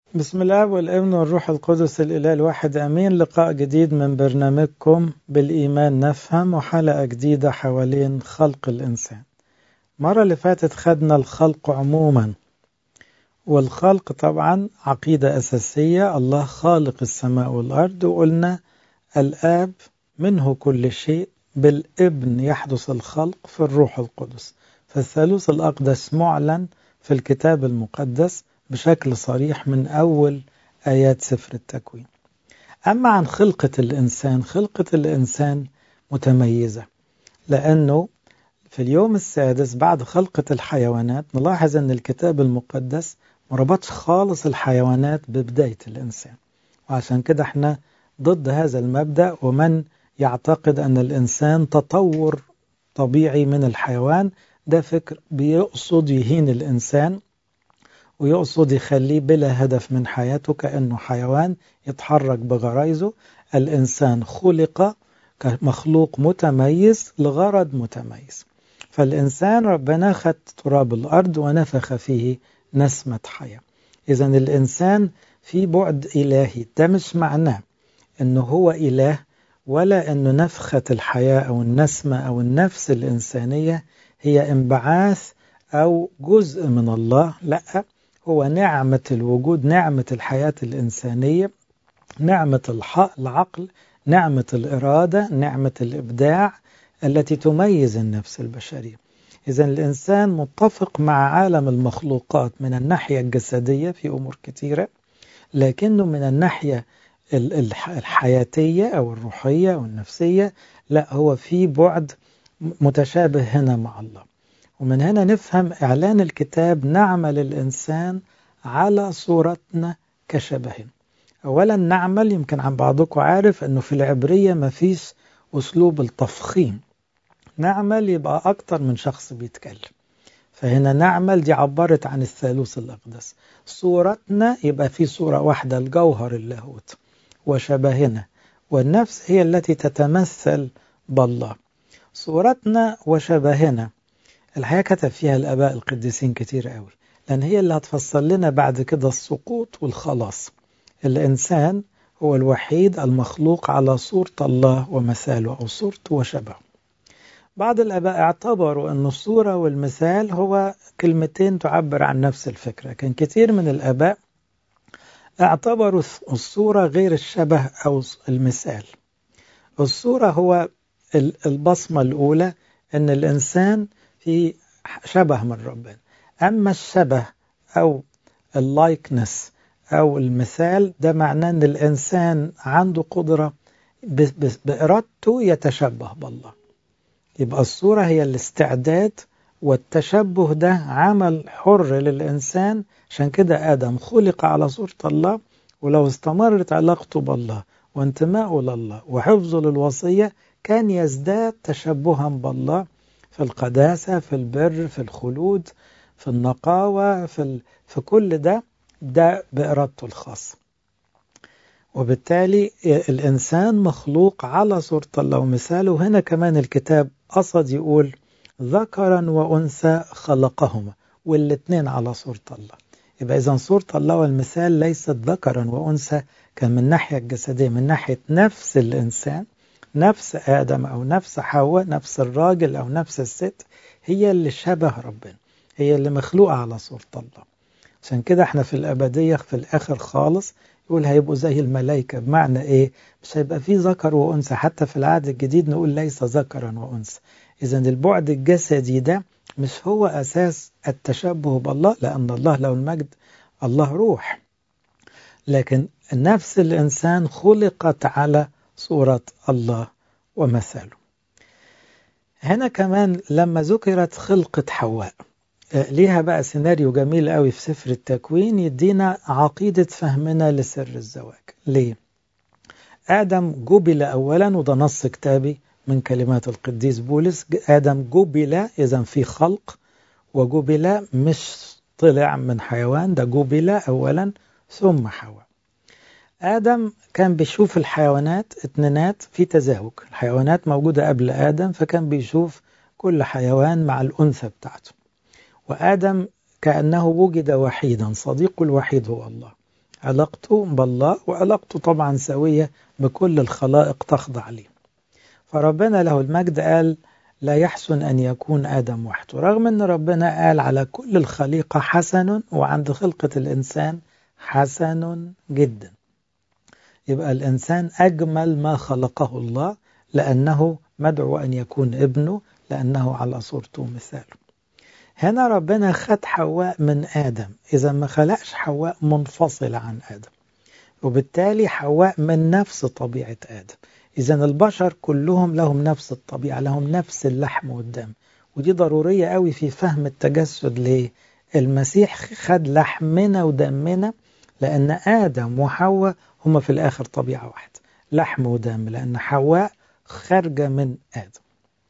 بسم الله والابن والروح القدس الإله الواحد أمين لقاء جديد من برنامجكم بالإيمان نفهم وحلقة جديدة حوالين خلق الإنسان مرة اللي فاتت خدنا الخلق عموما والخلق طبعا عقيدة أساسية الله خالق السماء والأرض وقلنا الآب منه كل شيء بالابن يحدث الخلق في الروح القدس فالثالوث الأقدس معلن في الكتاب المقدس بشكل صريح من أول آيات سفر التكوين أما عن خلقة الإنسان خلقة الإنسان متميزة لأنه في اليوم السادس بعد خلقة الحيوانات نلاحظ أن الكتاب المقدس مربطش خالص الحيوانات ببداية الإنسان وعشان كده احنا ضد هذا المبدأ ومن يعتقد أن الإنسان تطور طبيعي من الحيوان ده فكر بيقصد يهين الإنسان ويقصد يخليه بلا هدف من حياته كأنه حيوان يتحرك بغرايزه الإنسان خلق كمخلوق متميز لغرض متميز فالإنسان ربنا خد تراب الأرض ونفخ فيه نسمة حياة إذا الإنسان في بعد إلهي ده مش معناه أنه هو إله ولا أنه نفخة الحياة أو النسمة أو النفس الإنسانية هي انبعاث أو جزء من الله لأ هو نعمة الوجود نعمة الحياة الإنسانية نعمة العقل نعمة الإرادة نعمة الإبداع التي تميز النفس البشرية إذا الإنسان متفق مع عالم المخلوقات من الناحية الجسدية في أمور كثيرة لكنه من الناحية الحياتية أو الروحية أو النفسية لا هو في بعد متشابه هنا مع الله ومن هنا نفهم إعلان الكتاب نعمل الإنسان على صورتنا كشبهنا أولا نعمل يمكن عن بعضكم عارف أنه في العبرية ما فيش أسلوب التفخيم نعمل يبقى أكتر من شخص بيتكلم فهنا نعمل دي عبرت عن الثالوث الأقدس صورتنا يبقى في صورة واحدة الجوهر اللاهوت وشبهنا والنفس هي التي تتمثل بالله صورتنا وشبهنا الحقيقة كتب فيها الآباء القديسين كتير قوي لأن هي اللي هتفسر لنا بعد كده السقوط والخلاص الإنسان هو الوحيد المخلوق على صورة الله ومثاله أو صورته وشبهه بعض الآباء اعتبروا أن الصورة والمثال هو كلمتين تعبر عن نفس الفكرة كان كثير من الآباء اعتبروا الصورة غير الشبه أو المثال الصورة هو البصمة الأولى أن الإنسان في شبه من ربنا أما الشبه أو اللايكنس أو المثال ده معناه أن الإنسان عنده قدرة بإرادته يتشبه بالله يبقى الصورة هي الاستعداد والتشبه ده عمل حر للإنسان عشان كده آدم خلق على صورة الله ولو استمرت علاقته بالله وانتمائه لله وحفظه للوصية كان يزداد تشبها بالله في القداسة في البر في الخلود في النقاوة في, ال... في كل ده ده بإرادته الخاصة وبالتالي الإنسان مخلوق على صورة الله ومثاله هنا كمان الكتاب قصد يقول ذكرا وأنثى خلقهما والاثنين على صورة الله يبقى إذا صورة الله والمثال ليست ذكرا وأنثى كان من الناحية الجسدية من ناحية نفس الإنسان نفس آدم أو نفس حواء نفس الراجل أو نفس الست هي اللي شبه ربنا هي اللي مخلوقة على صورة الله عشان كده احنا في الأبدية في الآخر خالص يقول هيبقوا زي الملائكة بمعنى إيه مش هيبقى في ذكر وأنثى حتى في العهد الجديد نقول ليس ذكرا وأنثى إذا البعد الجسدي ده مش هو أساس التشبه بالله لأن الله له المجد الله روح لكن نفس الإنسان خلقت على صورة الله ومثاله هنا كمان لما ذكرت خلقة حواء ليها بقى سيناريو جميل قوي في سفر التكوين يدينا عقيدة فهمنا لسر الزواج ليه؟ آدم جبل أولا وده نص كتابي من كلمات القديس بولس آدم جبل إذا في خلق وجبل مش طلع من حيوان ده جبل أولا ثم حواء آدم كان بيشوف الحيوانات اتنينات في تزاوج الحيوانات موجودة قبل آدم فكان بيشوف كل حيوان مع الأنثى بتاعته وآدم كأنه وجد وحيدا صديقه الوحيد هو الله علاقته بالله وعلاقته طبعا سوية بكل الخلائق تخضع ليه فربنا له المجد قال لا يحسن أن يكون آدم وحده رغم أن ربنا قال على كل الخليقة حسن وعند خلقة الإنسان حسن جدا يبقى الإنسان أجمل ما خلقه الله لأنه مدعو أن يكون ابنه لأنه على صورته ومثاله هنا ربنا خد حواء من آدم إذا ما خلقش حواء منفصلة عن آدم وبالتالي حواء من نفس طبيعة آدم إذا البشر كلهم لهم نفس الطبيعة لهم نفس اللحم والدم ودي ضرورية قوي في فهم التجسد ليه المسيح خد لحمنا ودمنا لأن آدم وحواء هما في الآخر طبيعة واحدة لحم ودم لأن حواء خارجة من آدم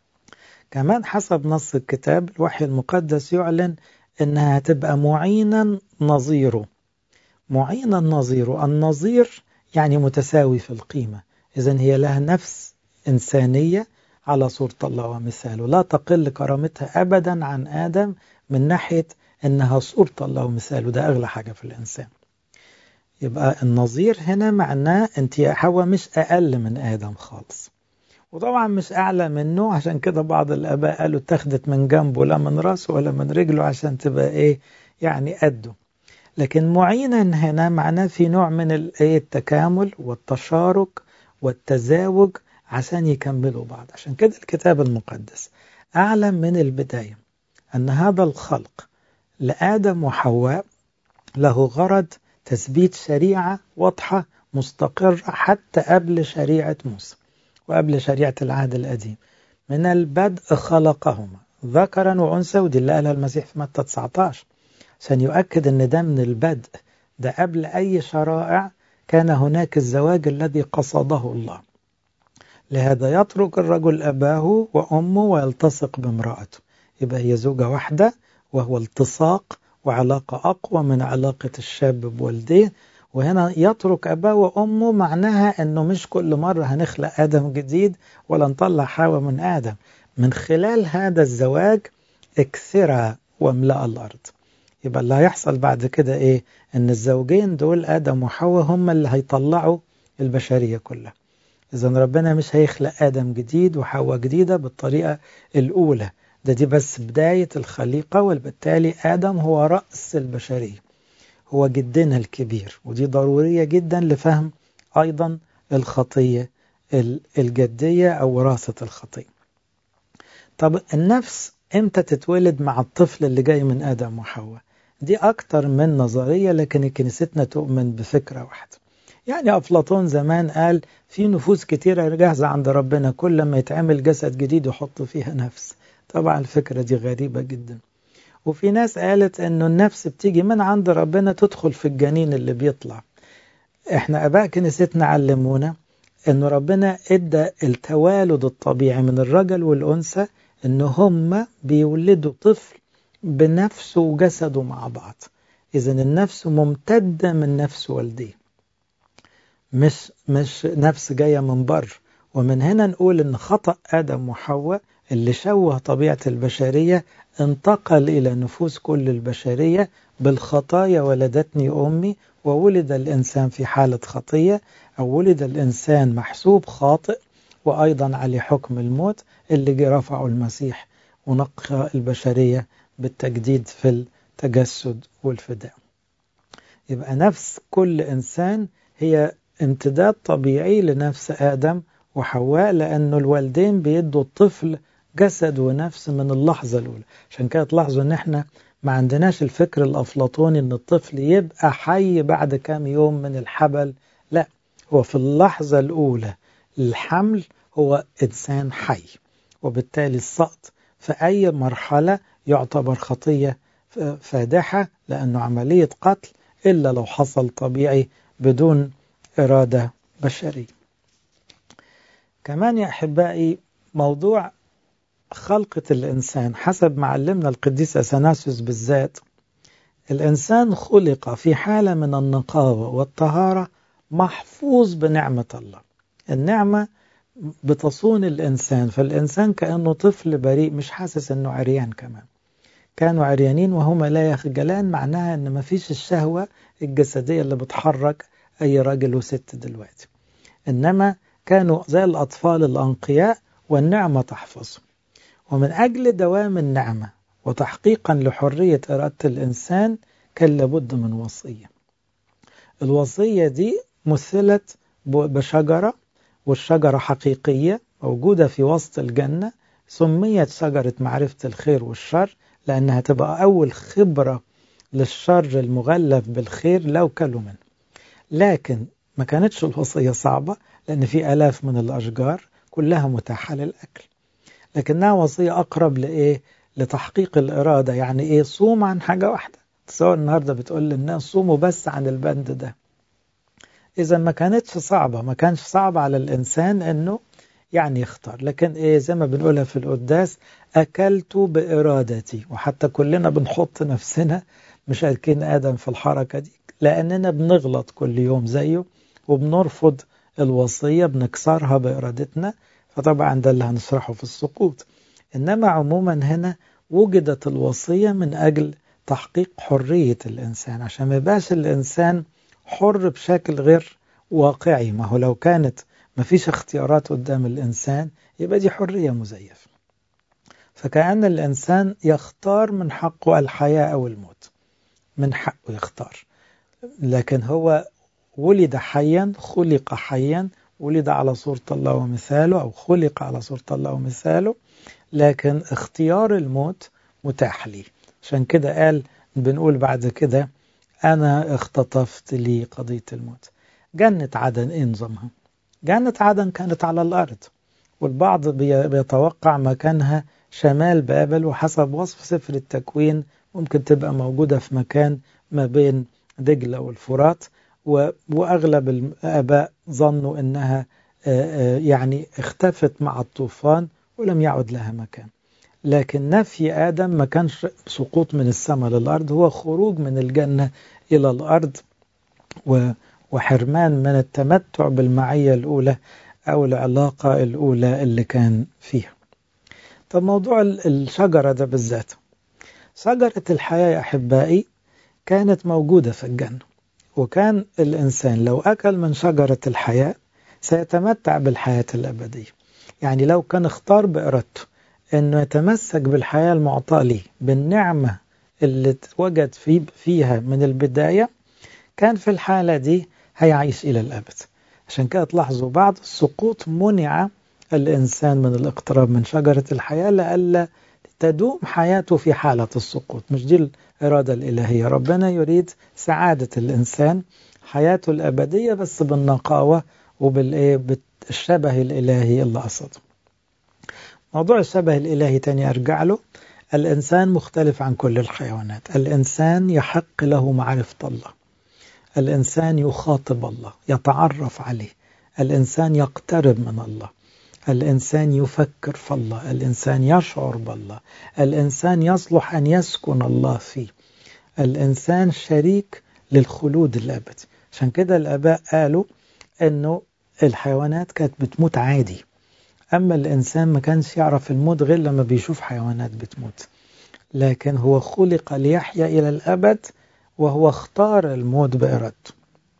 كمان حسب نص الكتاب الوحي المقدس يعلن انها هتبقى معينا نظيره معينا نظيره النظير يعني متساوي في القيمة إذا هي لها نفس إنسانية على صورة الله ومثاله لا تقل كرامتها أبدا عن آدم من ناحية أنها صورة الله ومثاله ده أغلى حاجة في الإنسان يبقى النظير هنا معناه أنت يا حواء مش أقل من آدم خالص وطبعا مش أعلى منه عشان كده بعض الآباء قالوا اتخذت من جنبه لا من راسه ولا من رجله عشان تبقى إيه يعني قده لكن معينا هنا معناه في نوع من التكامل والتشارك والتزاوج عشان يكملوا بعض عشان كده الكتاب المقدس أعلم من البداية أن هذا الخلق لآدم وحواء له غرض تثبيت شريعة واضحة مستقرة حتى قبل شريعة موسى وقبل شريعة العهد القديم من البدء خلقهما ذكرا وأنثى ودي اللي قالها المسيح في متى 19 عشان يؤكد أن ده من البدء ده قبل أي شرائع كان هناك الزواج الذي قصده الله لهذا يترك الرجل أباه وأمه ويلتصق بامرأته يبقى هي زوجة واحدة وهو التصاق وعلاقة أقوى من علاقة الشاب بوالديه وهنا يترك أباه وأمه معناها أنه مش كل مرة هنخلق آدم جديد ولا نطلع حواء من آدم من خلال هذا الزواج اكثر واملأ الأرض يبقى اللي هيحصل بعد كده إيه أن الزوجين دول آدم وحواء هم اللي هيطلعوا البشرية كلها إذا ربنا مش هيخلق آدم جديد وحواء جديدة بالطريقة الأولى ده دي بس بداية الخليقة وبالتالي آدم هو رأس البشرية هو جدنا الكبير ودي ضرورية جدا لفهم أيضا الخطية الجدية أو وراثة الخطية طب النفس امتى تتولد مع الطفل اللي جاي من آدم وحواء دي أكتر من نظرية لكن كنيستنا تؤمن بفكرة واحدة يعني أفلاطون زمان قال في نفوس كتيرة جاهزة عند ربنا كل ما يتعمل جسد جديد يحط فيها نفس طبعا الفكرة دي غريبة جدا وفي ناس قالت انه النفس بتيجي من عند ربنا تدخل في الجنين اللي بيطلع احنا اباء كنيستنا علمونا انه ربنا ادى التوالد الطبيعي من الرجل والانثى ان هم بيولدوا طفل بنفسه وجسده مع بعض اذا النفس ممتده من نفس والديه مش مش نفس جايه من بره ومن هنا نقول ان خطا ادم وحواء اللي شوه طبيعه البشريه انتقل إلى نفوس كل البشرية بالخطايا ولدتني أمي وولد الإنسان في حالة خطية أو ولد الإنسان محسوب خاطئ وأيضا عليه حكم الموت اللي جه رفعه المسيح ونقى البشرية بالتجديد في التجسد والفداء يبقى نفس كل إنسان هي امتداد طبيعي لنفس آدم وحواء لأنه الوالدين بيدوا الطفل جسد ونفس من اللحظة الأولى عشان كده تلاحظوا ان احنا ما عندناش الفكر الأفلاطوني ان الطفل يبقى حي بعد كام يوم من الحبل لا هو في اللحظة الأولى الحمل هو إنسان حي وبالتالي السقط في أي مرحلة يعتبر خطية فادحة لأنه عملية قتل إلا لو حصل طبيعي بدون إرادة بشرية كمان يا أحبائي موضوع خلقة الإنسان حسب معلمنا القديس أثناسيوس بالذات الإنسان خلق في حالة من النقاوة والطهارة محفوظ بنعمة الله النعمة بتصون الإنسان فالإنسان كأنه طفل بريء مش حاسس أنه عريان كمان كانوا عريانين وهما لا يخجلان معناها ان ما فيش الشهوة الجسدية اللي بتحرك اي راجل وست دلوقتي انما كانوا زي الاطفال الانقياء والنعمة تحفظهم ومن اجل دوام النعمة وتحقيقا لحرية إرادة الإنسان كان لابد من وصية الوصية دي مثلت بشجرة والشجرة حقيقية موجودة في وسط الجنة سميت شجرة معرفة الخير والشر لأنها تبقى أول خبرة للشر المغلف بالخير لو كلوا منه لكن ما كانتش الوصية صعبة لأن في آلاف من الأشجار كلها متاحة للأكل لكنها وصية أقرب لإيه؟ لتحقيق الإرادة يعني إيه صوم عن حاجة واحدة تصور النهاردة بتقول للناس صوموا بس عن البند ده إذا ما كانتش صعبة ما كانش صعب على الإنسان أنه يعني يختار لكن إيه زي ما بنقولها في القداس أكلت بإرادتي وحتى كلنا بنحط نفسنا مشاركين آدم في الحركة دي لأننا بنغلط كل يوم زيه وبنرفض الوصية بنكسرها بإرادتنا فطبعا ده اللي هنشرحه في السقوط إنما عموما هنا وجدت الوصية من أجل تحقيق حرية الإنسان عشان ما يبقاش الإنسان حر بشكل غير واقعي ما هو لو كانت ما فيش اختيارات قدام الإنسان يبقى دي حرية مزيفة فكأن الإنسان يختار من حقه الحياة أو الموت من حقه يختار لكن هو ولد حيا خلق حيا ولد على صورة الله ومثاله أو خلق على صورة الله ومثاله لكن اختيار الموت متاح لي عشان كده قال بنقول بعد كده أنا اختطفت لي قضية الموت جنة عدن إيه نظامها جنة عدن كانت على الأرض والبعض بيتوقع مكانها شمال بابل وحسب وصف سفر التكوين ممكن تبقى موجودة في مكان ما بين دجلة والفرات وأغلب الآباء ظنوا أنها يعني اختفت مع الطوفان ولم يعد لها مكان لكن نفي آدم ما كانش سقوط من السماء للأرض هو خروج من الجنة إلى الأرض وحرمان من التمتع بالمعية الأولى أو العلاقة الأولى اللي كان فيها طب موضوع الشجرة ده بالذات شجرة الحياة يا أحبائي كانت موجودة في الجنة وكان الإنسان لو أكل من شجرة الحياة سيتمتع بالحياة الأبدية يعني لو كان اختار بإرادته أنه يتمسك بالحياة المعطاة ليه بالنعمة اللي وجد في فيها من البداية كان في الحالة دي هيعيش إلى الأبد عشان كده تلاحظوا بعد السقوط منع الإنسان من الاقتراب من شجرة الحياة لألا تدوم حياته في حالة السقوط مش دي الإرادة الإلهية ربنا يريد سعادة الإنسان حياته الأبدية بس بالنقاوة وبالإيه بالشبه الإلهي اللي قصده موضوع الشبه الإلهي تاني أرجع له الإنسان مختلف عن كل الحيوانات الإنسان يحق له معرفة الله الإنسان يخاطب الله يتعرف عليه الإنسان يقترب من الله الإنسان يفكر في الله الإنسان يشعر بالله الإنسان يصلح أن يسكن الله فيه الإنسان شريك للخلود الأبدي عشان كده الآباء قالوا أنه الحيوانات كانت بتموت عادي أما الإنسان ما كانش يعرف الموت غير لما بيشوف حيوانات بتموت لكن هو خلق ليحيا إلى الأبد وهو اختار الموت بإرادته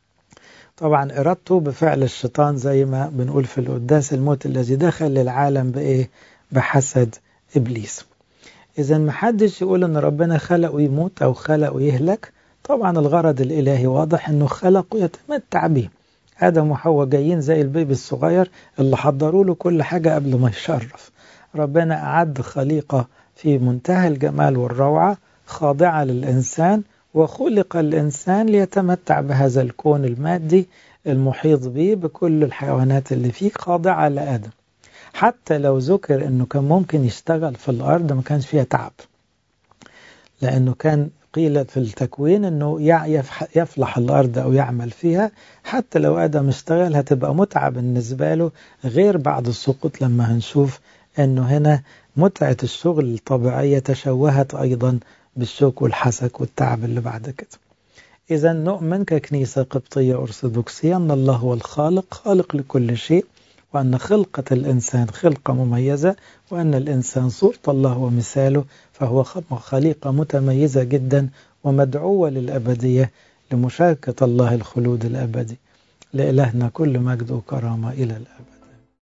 طبعا إرادته بفعل الشيطان زي ما بنقول في القداس الموت الذي دخل للعالم بإيه بحسد إبليس إذا ما حدش يقول إن ربنا خلقه يموت أو خلقه يهلك طبعا الغرض الإلهي واضح إنه خلقه يتمتع به آدم وحواء جايين زي البيبي الصغير اللي حضروا له كل حاجة قبل ما يشرف ربنا أعد خليقة في منتهى الجمال والروعة خاضعة للإنسان وخلق الإنسان ليتمتع بهذا الكون المادي المحيط به بكل الحيوانات اللي فيه خاضعة لآدم حتى لو ذكر أنه كان ممكن يشتغل في الأرض ما كانش فيها تعب لأنه كان قيل في التكوين أنه يفلح الأرض أو يعمل فيها حتى لو آدم اشتغل هتبقى متعة بالنسبة له غير بعد السقوط لما هنشوف أنه هنا متعة الشغل الطبيعية تشوهت أيضا بالشوك والحسك والتعب اللي بعد كده إذا نؤمن ككنيسة قبطية أرثوذكسية أن الله هو الخالق خالق لكل شيء وأن خلقة الإنسان خلقة مميزة وأن الإنسان صورة الله ومثاله فهو خليقة متميزة جدا ومدعوة للأبدية لمشاركة الله الخلود الأبدي لإلهنا كل مجد وكرامة إلى الأبد